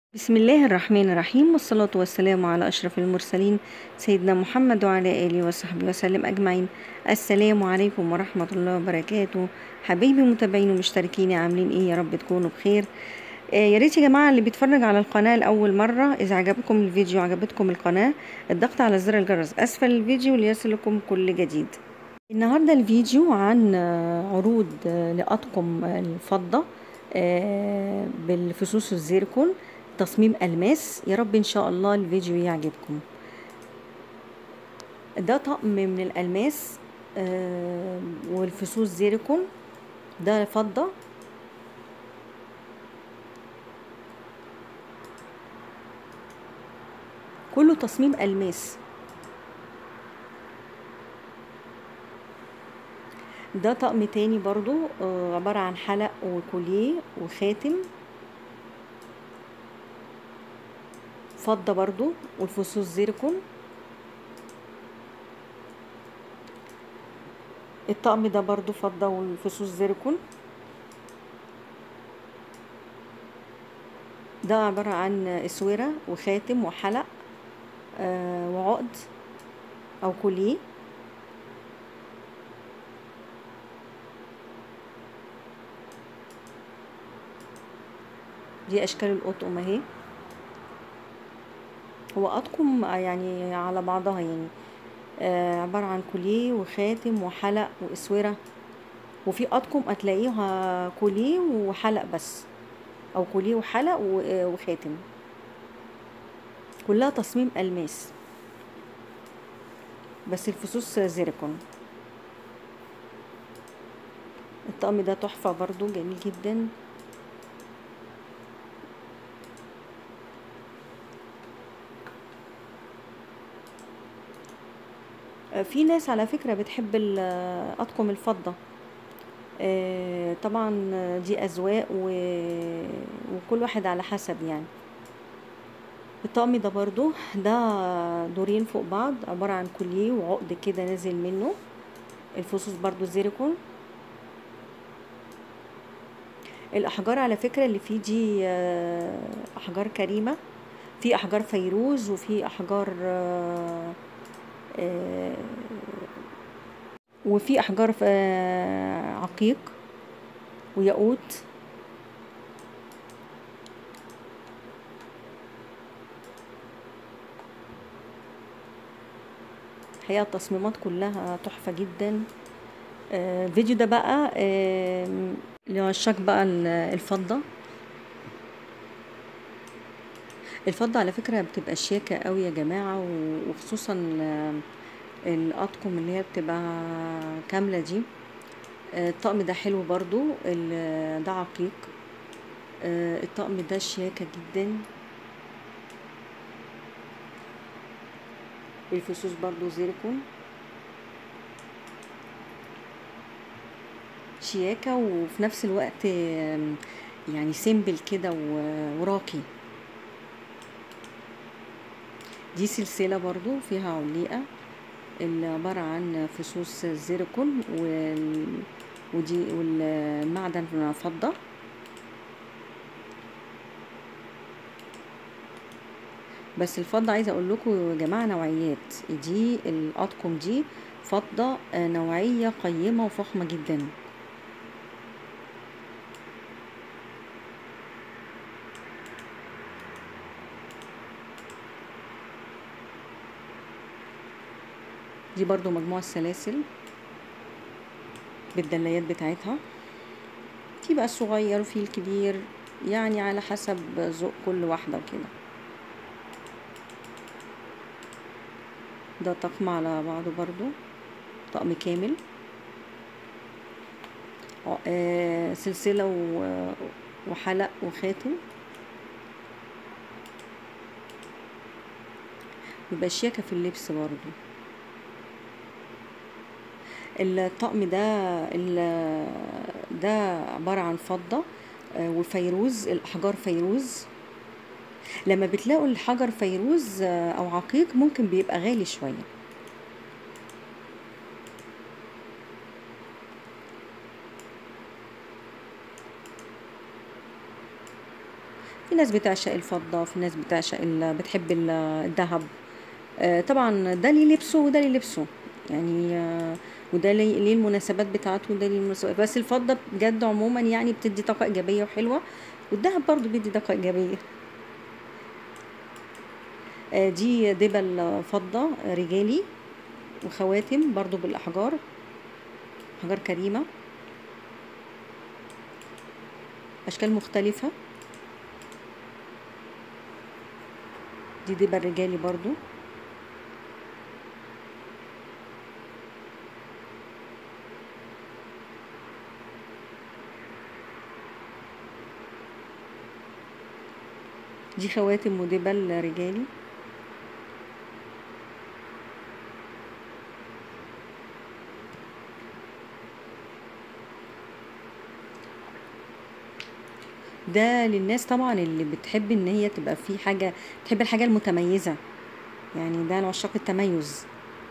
بسم الله الرحمن الرحيم والصلاة والسلام على أشرف المرسلين سيدنا محمد وعلى آله وصحبه وسلم أجمعين السلام عليكم ورحمة الله وبركاته حبايبي متابعين ومشتركين عاملين إيه يا رب تكونوا بخير آه يا ريت يا جماعة اللي بيتفرج على القناة لأول مرة إذا عجبكم الفيديو وعجبتكم القناة الضغط على زر الجرس أسفل الفيديو ليصلكم كل جديد النهاردة الفيديو عن آه، عروض آه، لأطقم الفضة آه، بالفصوص الزيركون تصميم ألماس يا رب إن شاء الله الفيديو يعجبكم ده طقم من الألماس آه، والفصوص زيركون ده فضة كله تصميم ألماس ده طقم تاني برضو آه، عبارة عن حلق وكوليه وخاتم فضة برضو والفصوص زيركون الطقم ده برضو فضة والفصوص زيركون ده عبارة عن اسورة وخاتم وحلق آه وعقد او كوليه دي اشكال القطقم اهي هو اطقم يعني على بعضها يعني آه عبارة عن كوليه وخاتم وحلق واسورة وفي اطقم هتلاقيها كوليه وحلق بس او كوليه وحلق و- وخاتم كلها تصميم الماس بس الفصوص زيركون الطقم ده تحفة برضو جميل جدا آه، في ناس على فكرة بتحب ال- أطقم الفضة آه، طبعا دي أذواق و- وكل واحد على حسب يعني الطقم ده برضو ده دورين فوق بعض عبارة عن كوليه وعقد كده نازل منه الفصوص برضو زيركون الأحجار على فكرة اللي فيه دي آه، أحجار كريمة في أحجار فيروز وفي أحجار آه، آه، وفي أحجار آه، عقيق وياقوت الحقيقة التصميمات كلها تحفة جدا آه، الفيديو ده بقى آم، لعشاق بقى ال- الفضة الفضة على فكرة بتبقى شياكة قوي يا جماعة و- وخصوصا آه، الأطقم اللي هي بتبقى كاملة دي آه، الطقم ده حلو برضو ال- ده عقيق آه، الطقم ده شياكة جدا الفصوص برضو زيركون شياكة وفي نفس الوقت آم، يعني سيمبل كده و- وراقي دي سلسلة برضو فيها عليقة اللي عبارة عن فصوص زيركون وال... ودي والمعدن فضة بس الفضة عايزة اقول لكم يا جماعة نوعيات دي الاطقم دي فضة آه، نوعية قيمة وفخمة جدا دي برضو مجموعة سلاسل بالدلايات بتاعتها في بقى الصغير وفي الكبير يعني على حسب ذوق كل واحدة وكده ده طقم على بعضه برضو طقم كامل ع- آه، سلسلة و- وحلق وخاتم بيبقى شياكة في اللبس برضو الطقم ده ال- ده عبارة عن فضة آه، وفيروز الأحجار فيروز لما بتلاقوا الحجر فيروز آه، أو عقيق ممكن بيبقى غالي شوية في ناس بتعشق الفضة في ناس بتعشق ال- بتحب ال- الذهب آه، طبعا ده ليه لبسه وده ليه لبسه يعني آه، وده ليه ليه المناسبات بتاعته وده ليه المناسبات بس الفضة بجد عموما يعني بتدي طاقة إيجابية وحلوة والذهب برضو بيدي طاقة إيجابية آه، دي دبل فضة رجالي وخواتم برضو بالأحجار أحجار كريمة أشكال مختلفة دي دبل رجالي برضو دي خواتم ودبل رجالي ده للناس طبعا اللي بتحب ان هي تبقى في حاجة تحب الحاجة المتميزة يعني ده لعشاق التميز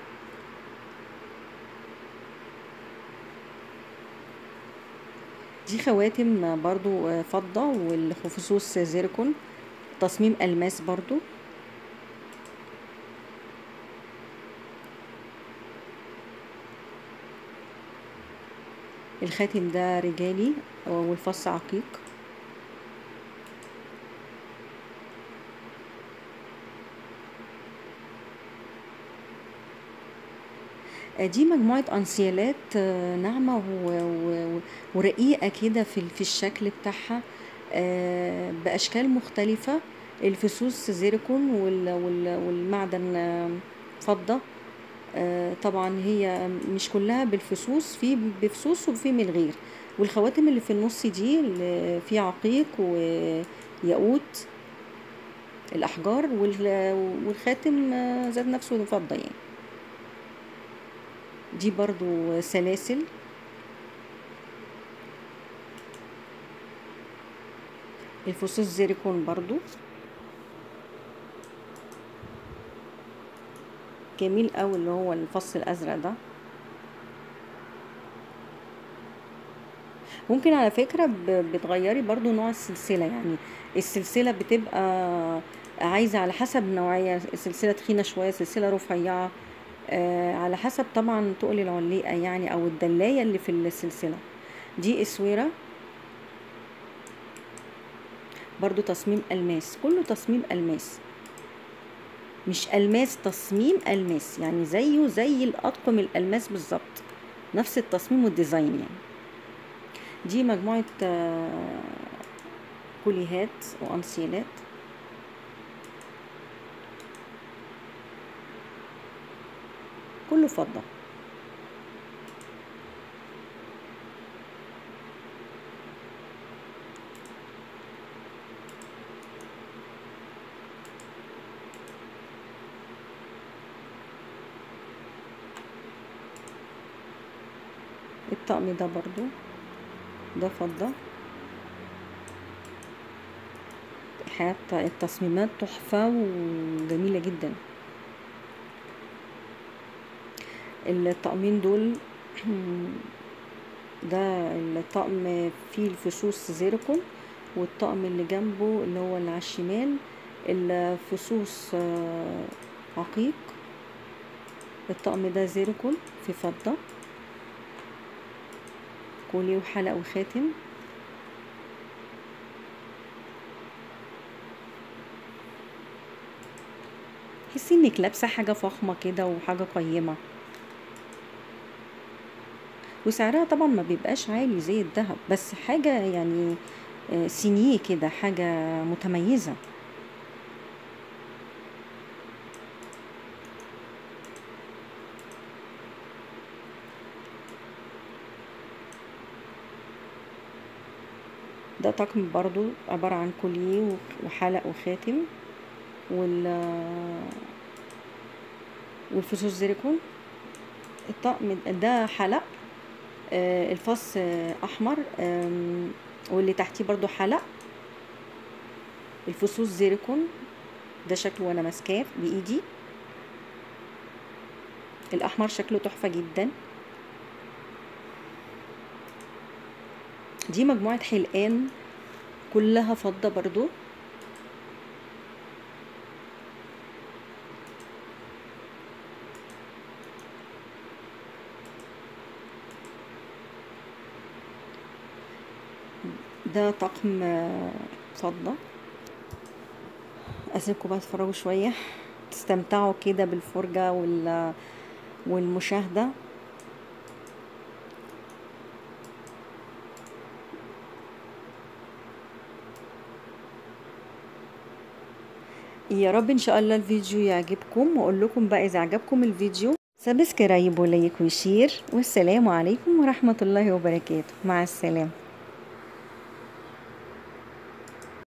دي خواتم برضو فضة والخصوص زيركون تصميم ألماس برضو الخاتم ده رجالي والفص عقيق دي مجموعة أنسيالات آه، ناعمة و- و- ورقيقة كده في في الشكل بتاعها آه، بأشكال مختلفة الفصوص زيركون وال- وال- والمعدن آه، فضة آه، طبعا هي مش كلها بالفصوص في بفصوص وفي من غير والخواتم اللي في النص دي اللي فيها عقيق وياقوت الأحجار وال- والخاتم آه، ذات نفسه فضة يعني دي برضو سلاسل الفصوص زيريكون برضو جميل قوي اللي هو الفص الازرق ده ممكن على فكرة ب- بتغيري برضو نوع السلسلة يعني السلسلة بتبقى عايزة على حسب نوعية سلسلة تخينة شوية سلسلة رفيعة آه، على حسب طبعا تقل العليقة يعني أو الدلاية اللي في السلسلة دي اسويرة برضو تصميم ألماس كله تصميم ألماس مش ألماس تصميم ألماس يعني زيه زي الأطقم الألماس بالظبط نفس التصميم والديزاين يعني دي مجموعة آه، كوليهات وأنسيلات كله فضة الطقم ده برضو ده فضة حتى التصميمات تحفة وجميلة جدا الطقمين دول ده الطقم فيه الفصوص زيركون والطقم اللي جنبه اللي هو اللي على الشمال الفصوص آه، عقيق الطقم ده زيركون في فضة كوليه وحلق وخاتم تحسي انك لابسه حاجه فخمه كده وحاجه قيمه وسعرها طبعا ما بيبقاش عالي زي الذهب بس حاجه يعني آه، سينيه كده حاجه متميزه ده طقم برضو عبارة عن كوليه وحلق وخاتم وال والفصوص زيركون الطقم ده حلق آه، الفص آه، احمر آم، واللي تحتيه برضو حلق الفصوص زيركون ده شكله وانا ماسكاه بايدي الاحمر شكله تحفة جدا دي مجموعة حلقان كلها فضة برضو ده طقم آه، فضة اسيبكم بقى تتفرجوا شوية تستمتعوا كده بالفرجة وال والمشاهدة يا رب ان شاء الله الفيديو يعجبكم واقول لكم بقى اذا عجبكم الفيديو سبسكرايب ولايك وشير والسلام عليكم ورحمة الله وبركاته مع السلامة